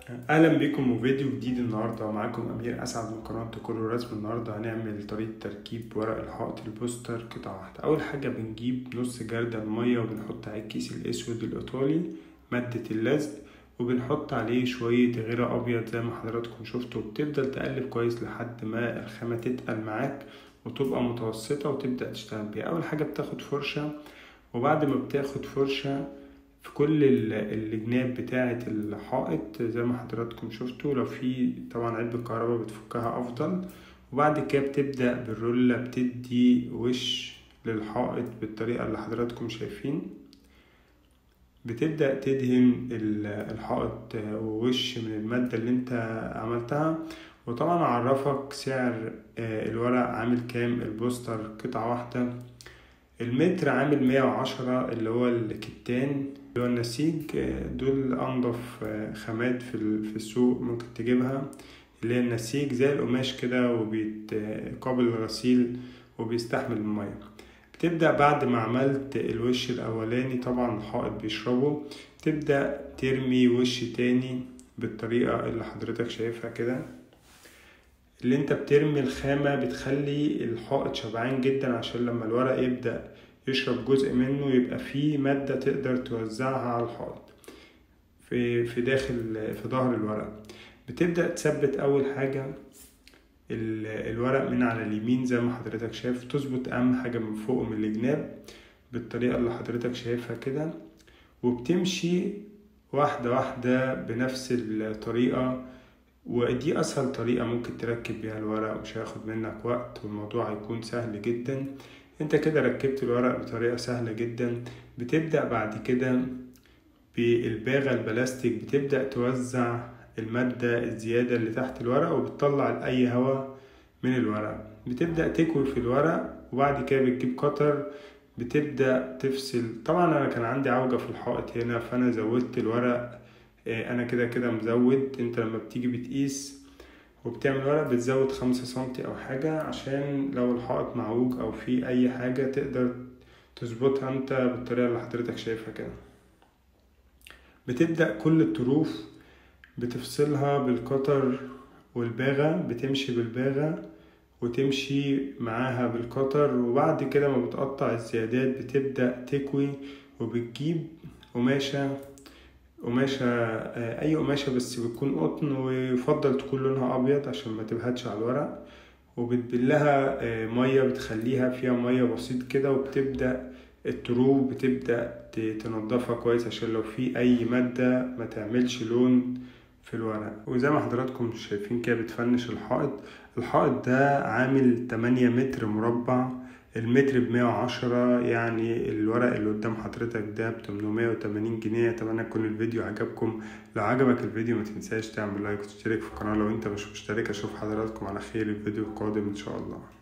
اهلا بكم وفيديو جديد النهارده معاكم امير اسعد من قناه كله رسم النهارده هنعمل طريقه تركيب ورق الحائط البوستر قطعه واحده اول حاجه بنجيب نص جردل ميه وبنحط عليه الكيس الاسود الايطالي ماده اللزق وبنحط عليه شويه غيره ابيض زي ما حضراتكم شفتوا وبتفضل تقلب كويس لحد ما الخامه تتقل معاك وتبقى متوسطه وتبدا تشتغل بيها اول حاجه بتاخد فرشه وبعد ما بتاخد فرشه في كل الجناب بتاعة الحائط زي ما حضراتكم شفتوا لو في طبعا علبة كهرباء بتفكها أفضل وبعد كده بتبدأ بالرولة بتدي وش للحائط بالطريقة اللي حضراتكم شايفين بتبدأ تدهن الحائط وش من المادة اللي انت عملتها وطبعا أعرفك سعر الورق عامل كام البوستر قطعة واحدة المتر عامل مية وعشرة اللي هو الكتان اللي هو النسيج دول أنضف خامات في السوق ممكن تجيبها اللي هي النسيج زي القماش كده وبيتقابل الغسيل وبيستحمل المية بتبدأ بعد ما عملت الوش الأولاني طبعا الحائط بيشربه تبدأ ترمي وش تاني بالطريقة اللي حضرتك شايفها كده اللي انت بترمي الخامة بتخلي الحائط شبعان جدا عشان لما الورق يبدأ يشرب جزء منه يبقى فيه مادة تقدر توزعها على الحائط في في داخل في ظهر الورق بتبدأ تثبت أول حاجة الورق من على اليمين زي ما حضرتك شايف تظبط أهم حاجة من فوق ومن الجناب بالطريقة اللي حضرتك شايفها كده وبتمشي واحدة واحدة بنفس الطريقة ودي أسهل طريقة ممكن تركب بيها الورق ومش هياخد منك وقت والموضوع هيكون سهل جدا انت كده ركبت الورق بطريقة سهلة جدا بتبدأ بعد كده بالباغة البلاستيك بتبدأ توزع المادة الزيادة اللي تحت الورق وبتطلع أي هواء من الورق بتبدأ تكوي في الورق وبعد كده بتجيب قطر بتبدأ تفصل طبعا أنا كان عندي عوجة في الحائط هنا فأنا زودت الورق انا كده كده مزود انت لما بتيجي بتقيس وبتعمل ورق بتزود خمسة سنتي او حاجة عشان لو الحائط معوج او في اي حاجة تقدر تظبطها انت بالطريقة اللي حضرتك شايفها كده بتبدأ كل الطروف بتفصلها بالقطر والباغة بتمشي بالباغة وتمشي معاها بالقطر وبعد كده ما بتقطع الزيادات بتبدأ تكوي وبتجيب قماشة قماشة أي قماشة بس بتكون قطن ويفضل تكون لونها أبيض عشان ما تبهتش على الورق وبتبلها مية بتخليها فيها مية بسيط كده وبتبدأ الطروف بتبدأ تنضفها كويس عشان لو في أي مادة ما تعملش لون في الورق وزي ما حضراتكم شايفين كده بتفنش الحائط الحائط ده عامل 8 متر مربع المتر بمية وعشرة يعني الورق اللي قدام حضرتك ده بتمنمية وتمانين جنيه أتمنى يكون الفيديو عجبكم لو عجبك الفيديو متنساش تعمل لايك وتشترك في القناة لو انت مش مشترك أشوف حضراتكم على خير الفيديو القادم إن شاء الله